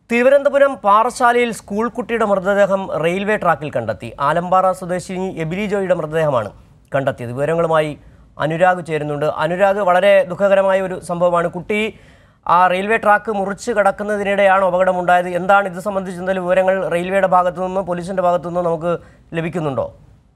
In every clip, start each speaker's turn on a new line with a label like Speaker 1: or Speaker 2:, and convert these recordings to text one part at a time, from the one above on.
Speaker 1: Thiruvananthapuram പാറശാലയിൽ school കുട്ടിയുടെ മൃതദേഹം railway ട്രാക്കിൽ കണ്ടെത്തി ആലമ്പാറ സ്വദേശിനി എബിലി ജോയിയുടെ മൃതദേഹമാണ് കണ്ടെത്തിയത് വിവരങ്ങളുമായി അനുരാഗ് ചേരുന്നുണ്ട് അനുരാഗ് വളരെ ദുഃഖകരമായ ഒരു സംഭവമാണ് കുട്ടി ആ റെയിൽവേ ട്രാക്ക് മുറിച്ച് കടക്കുന്നതിനിടെയാണ് അപകടമുണ്ടായത് എന്താണ് ഇത് സംബന്ധിച്ച് എന്തെങ്കിലും വിവരങ്ങൾ റെയിൽവേയുടെ ഭാഗത്തു നിന്നോ പോലീസിന്റെ ഭാഗത്തു നിന്നോ നമുക്ക് ലഭിക്കുന്നുണ്ടോ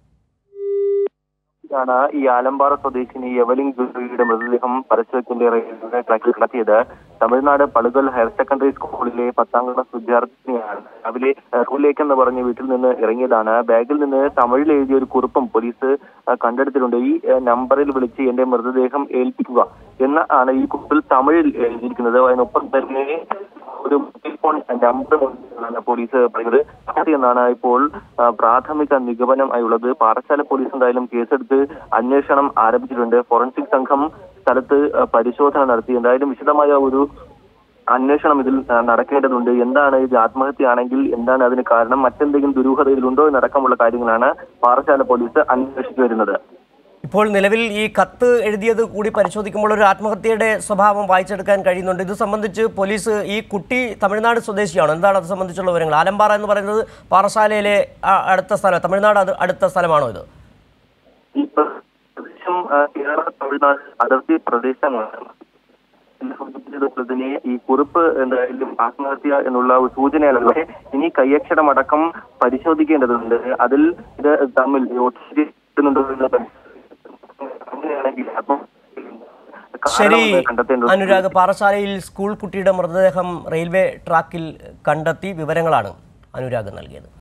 Speaker 2: ാണ് ഈ ആലമ്പാറ സ്വദേശിനി എവലിൻ ജോയിയുടെ മൃതദേഹം പരസ്യത്തിന്റെ റെയിൽവേ ട്രാക്കിൽ കടത്തിയത് തമിഴ്നാട് പളുകൽ ഹയർ സെക്കൻഡറി സ്കൂളിലെ പത്താം ക്ലാസ് വിദ്യാർത്ഥിനിയാണ് രാവിലെ ഏഹ്, സ്കൂളിലേക്കെന്ന് പറഞ്ഞ് വീട്ടിൽ നിന്ന് ഇറങ്ങിയതാണ് ബാഗിൽ നിന്ന് തമിഴിൽ എഴുതിയ ഒരു കുറിപ്പും പോലീസ് ഏഹ്, കണ്ടെടുത്തിട്ടുണ്ട് ഈ ഏഹ്, നമ്പറിൽ വിളിച്ച് എന്റെ മൃതദേഹം ഏൽപ്പിക്കുക എന്ന ആണ് ഈ കുറിപ്പിൽ തമിഴിൽ എഴുതിയിരിക്കുന്നത് അതിനൊപ്പം തന്നെ ഒരു മൊബൈൽ ഫോൺ നമ്പർ എന്നാണ് പോലീസ് പറയുന്നത് അത് എന്നാണ് ഇപ്പോൾ ആ, പ്രാഥമിക നിഗമനം ആയുള്ളത് പാറശാല പോലീസ് എന്തായാലും കേസെടുത്ത് അന്വേഷണം ആരംഭിച്ചിട്ടുണ്ട് ഫോറൻസിക് സംഘം സ്ഥലത്ത് ആ, പരിശോധന നടത്തി എന്തായാലും വിശദമായ ഒരു അന്വേഷണം ഇതിൽ ആ, നടക്കേണ്ടതുണ്ട് എന്താണ് ഇത് ആത്മഹത്യയാണെങ്കിൽ എന്താണ് അതിന് കാരണം മറ്റെന്തെങ്കിലും ദുരൂഹത ഇതിലുണ്ടോ എന്നടക്കമുള്ള കാര്യങ്ങളാണ് പാറശാല പോലീസ് അന്വേഷിച്ചു വരുന്നത്
Speaker 1: ഇപ്പോൾ നിലവിൽ ഈ കത്ത് എഴുതിയത് കൂടി പരിശോധിക്കുമ്പോൾ ഒരു ആത്മഹത്യയുടെ സ്വഭാവം വായിച്ചെടുക്കാൻ കഴിയുന്നുണ്ട് ഇത് സംബന്ധിച്ച് പോലീസ് ഈ കുട്ടി തമിഴ്നാട് സ്വദേശിയാണ് എന്താണ് അത് സംബന്ധിച്ചുള്ള വിവരങ്ങൾ ആലമ്പാറ എന്ന് പറയുന്നത് പാറശാലയിലെ ആ, അടുത്ത സ്ഥലം തമിഴ്നാട് അത് അടുത്ത സ്ഥലമാണോ ഇത്
Speaker 2: ഈ പ്രദേശം ആ, കേരള തമിഴ്നാട് അതിർത്തി പ്രദേശമാണ് എന്ന് സൂചിപ്പിച്ചതുപോലെ തന്നെ ഈ കുറിപ്പ് എന്തായാലും ആത്മഹത്യ എന്നുള്ള ഒരു സൂചനയല്ലേ ഇനി കൈയക്ഷരമടക്കം പരിശോധിക്കേണ്ടതുണ്ട് അതിൽ ഇത് തമ്മിൽ യോജിച്ചിട്ടുണ്ടോ എന്ന് പരിശോധിക്കണം. അങ്ങനെയാണെങ്കിൽ അപ്പം
Speaker 1: ശരി
Speaker 2: കാരണം കണ്ടെത്തേണ്ടതുണ്ട്.
Speaker 1: അനുരാഗ് പാറശാലയിൽ സ്കൂൾ കുട്ടിയുടെ മൃതദേഹം റെയിൽവേ ട്രാക്കിൽ കണ്ടെത്തി വിവരങ്ങളാണ് അനുരാഗ് നൽകിയത്